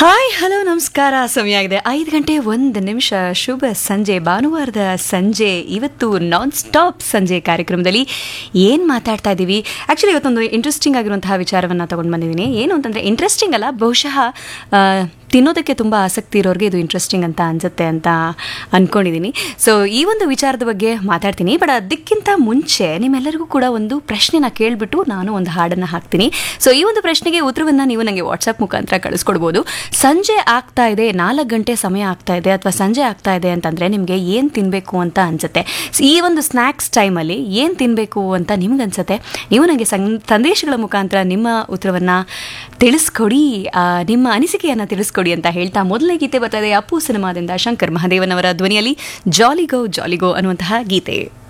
hi hello ನಮಸ್ಕಾರ ಸಮಯ ಆಗಿದೆ ಐದು ಗಂಟೆ ಒಂದು ನಿಮಿಷ ಶುಭ ಸಂಜೆ ಭಾನುವಾರದ ಸಂಜೆ ಇವತ್ತು ನಾನ್ ಸ್ಟಾಪ್ ಸಂಜೆ ಕಾರ್ಯಕ್ರಮದಲ್ಲಿ ಏನು ಮಾತಾಡ್ತಾ ಇದ್ದೀವಿ ಆ್ಯಕ್ಚುಲಿ ಇವತ್ತೊಂದು ಇಂಟ್ರೆಸ್ಟಿಂಗ್ ಆಗಿರುವಂತಹ ವಿಚಾರವನ್ನು ತಗೊಂಡು ಬಂದಿದ್ದೀನಿ ಏನು ಅಂತಂದರೆ ಇಂಟ್ರೆಸ್ಟಿಂಗ್ ಅಲ್ಲ ಬಹುಶಃ ಆ, ತಿನ್ನೋದಕ್ಕೆ ತುಂಬ ಆಸಕ್ತಿ ಇರೋರಿಗೆ ಇದು ಇಂಟ್ರೆಸ್ಟಿಂಗ್ ಅಂತ ಅನ್ಸುತ್ತೆ ಅಂತ ಅಂದ್ಕೊಂಡಿದ್ದೀನಿ ಸೊ ಈ ಒಂದು ವಿಚಾರದ ಬಗ್ಗೆ ಮಾತಾಡ್ತೀನಿ ಬಟ್ ಅದಕ್ಕಿಂತ ಮುಂಚೆ ನಿಮ್ಮೆಲ್ಲರಿಗೂ ಕೂಡ ಒಂದು ಪ್ರಶ್ನೆನ ಕೇಳಿಬಿಟ್ಟು ನಾನು ಒಂದು ಹಾಡನ್ನು ಹಾಕ್ತೀನಿ ಸೊ ಈ ಒಂದು ಪ್ರಶ್ನೆಗೆ ಉತ್ತರವನ್ನು ನೀವು ನನಗೆ ವಾಟ್ಸಪ್ ಮುಖಾಂತರ ಕಳಿಸ್ಕೊಡ್ಬೋದು ಸಂಜೆ ಆಗ್ತಾ ಇದೆ ನಾಲ್ಕು ಗಂಟೆ ಸಮಯ ಆಗ್ತಾ ಇದೆ ಅಥವಾ ಸಂಜೆ ಆಗ್ತಾ ಇದೆ ಅಂತಂದರೆ ನಿಮಗೆ ಏನು ತಿನ್ನಬೇಕು ಅಂತ ಅನ್ಸುತ್ತೆ So, ಈ ಒಂದು ಸ್ನ್ಯಾಕ್ಸ್ ಟೈಮಲ್ಲಿ ಏನು ತಿನ್ನಬೇಕು ಅಂತ ನಿಮ್ಗೆ ಅನ್ಸುತ್ತೆ ನೀವು ನನಗೆ ಸಂ ಸಂದೇಶಗಳ ಮುಖಾಂತರ ನಿಮ್ಮ ಉತ್ತರವನ್ನು ತಿಳಿಸ್ಕೊಡಿ ಆ, ನಿಮ್ಮ ಅನಿಸಿಕೆಯನ್ನು ತಿಳಿಸ್ಕೊಡಿ ಅಂತ ಹೇಳ್ತಾ ಮೊದಲನೇ ಗೀತೆ ಬರ್ತಾ ಇದೆ ಅಪ್ಪು ಸಿನಿಮಾದಿಂದ ಶಂಕರ್ ಮಹಾದೇವನವರ ಧ್ವನಿಯಲ್ಲಿ ಜಾಲಿಗೋ ಜಾಲಿಗೋ ಅನ್ನುವಂತಹ ಗೀತೆ